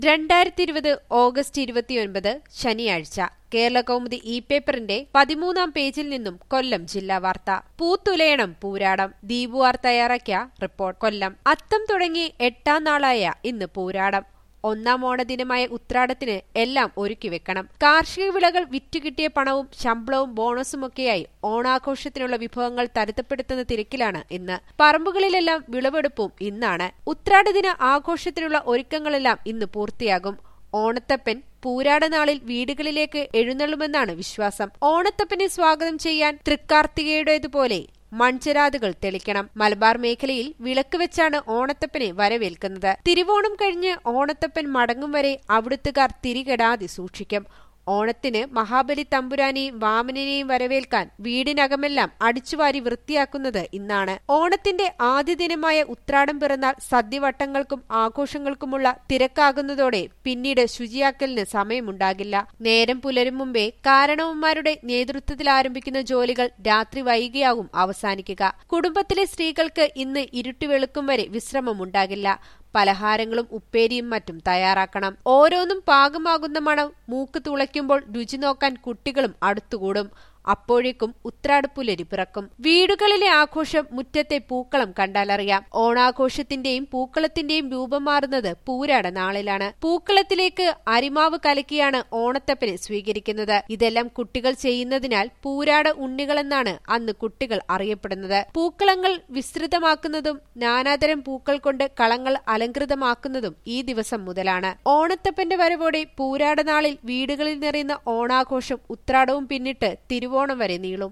രണ്ടായിരത്തി ഇരുപത് ഓഗസ്റ്റ് ഇരുപത്തിയൊൻപത് ശനിയാഴ്ച കേരള കൗമുദി ഇ പേപ്പറിന്റെ പതിമൂന്നാം പേജിൽ നിന്നും കൊല്ലം ജില്ലാ വാർത്ത പൂത്തുലയണം പൂരാടം ദീപുവാർ തയ്യാറാക്കിയ റിപ്പോർട്ട് കൊല്ലം അത്തം തുടങ്ങി എട്ടാം നാളായ ഇന്ന് പൂരാടം ഒന്നാം ഓണദിനമായ ഉത്രാടത്തിന് എല്ലാം ഒരുക്കി വെക്കണം കാർഷിക വിളകൾ വിറ്റുകിട്ടിയ പണവും ശമ്പളവും ബോണസുമൊക്കെയായി ഓണാഘോഷത്തിനുള്ള വിഭവങ്ങൾ തരുത്തപ്പെടുത്തുന്ന തിരക്കിലാണ് ഇന്ന് പറമ്പുകളിലെല്ലാം വിളവെടുപ്പും ഇന്നാണ് ഉത്രാടദിന ആഘോഷത്തിനുള്ള ഒരുക്കങ്ങളെല്ലാം ഇന്ന് പൂർത്തിയാകും ഓണത്തപ്പൻ പൂരാട നാളിൽ വീടുകളിലേക്ക് എഴുന്നള്ളുമെന്നാണ് വിശ്വാസം ഓണത്തപ്പനെ സ്വാഗതം ചെയ്യാൻ തൃക്കാർത്തികയുടേതുപോലെ മൺചെരാതുകൾ തെളിക്കണം മലബാർ മേഖലയിൽ വിളക്ക് വെച്ചാണ് ഓണത്തപ്പനെ വരവേൽക്കുന്നത് തിരുവോണം കഴിഞ്ഞ് ഓണത്തപ്പൻ മടങ്ങും വരെ അവിടുത്തുകാർ തിരികെടാതെ സൂക്ഷിക്കും ഓണത്തിന് മഹാബലി തമ്പുരാനെയും വാമനനെയും വരവേൽക്കാൻ വീടിനകമെല്ലാം അടിച്ചുവാരി വൃത്തിയാക്കുന്നത് ഇന്നാണ് ഓണത്തിന്റെ ആദ്യ ദിനമായ ഉത്രാടം പിറന്നാൾ സദ്യവട്ടങ്ങൾക്കും ആഘോഷങ്ങൾക്കുമുള്ള തിരക്കാകുന്നതോടെ പിന്നീട് ശുചിയാക്കലിന് സമയമുണ്ടാകില്ല നേരം പുലരും മുമ്പേ കാരണവന്മാരുടെ നേതൃത്വത്തിൽ ആരംഭിക്കുന്ന ജോലികൾ രാത്രി വൈകിയാകും അവസാനിക്കുക കുടുംബത്തിലെ സ്ത്രീകൾക്ക് ഇന്ന് ഇരുട്ടി വെളുക്കും വരെ വിശ്രമമുണ്ടാകില്ല പലഹാരങ്ങളും ഉപ്പേരിയും മറ്റും തയ്യാറാക്കണം ഓരോന്നും പാകമാകുന്ന മണം മൂക്ക് തുളയ്ക്കുമ്പോൾ രുചി നോക്കാൻ കുട്ടികളും അടുത്തുകൂടും അപ്പോഴേക്കും ഉത്രാടപ്പുലരി പിറക്കും വീടുകളിലെ ആഘോഷം മുറ്റത്തെ പൂക്കളം കണ്ടാലറിയാം ഓണാഘോഷത്തിന്റെയും പൂക്കളത്തിന്റെയും രൂപം മാറുന്നത് പൂരാട നാളിലാണ് പൂക്കളത്തിലേക്ക് അരിമാവ് കലക്കിയാണ് ഓണത്തപ്പനെ സ്വീകരിക്കുന്നത് ഇതെല്ലാം കുട്ടികൾ ചെയ്യുന്നതിനാൽ പൂരാട ഉണ്ണികളെന്നാണ് അന്ന് കുട്ടികൾ അറിയപ്പെടുന്നത് പൂക്കളങ്ങൾ വിസ്തൃതമാക്കുന്നതും നാനാതരം പൂക്കൾ കൊണ്ട് കളങ്ങൾ അലങ്കൃതമാക്കുന്നതും ഈ ദിവസം മുതലാണ് ഓണത്തപ്പന്റെ വരവോടെ പൂരാട നാളിൽ വീടുകളിൽ നിറയുന്ന ഓണാഘോഷം ഉത്രാടവും പിന്നിട്ട് തിരുവോണം വരെ നീളും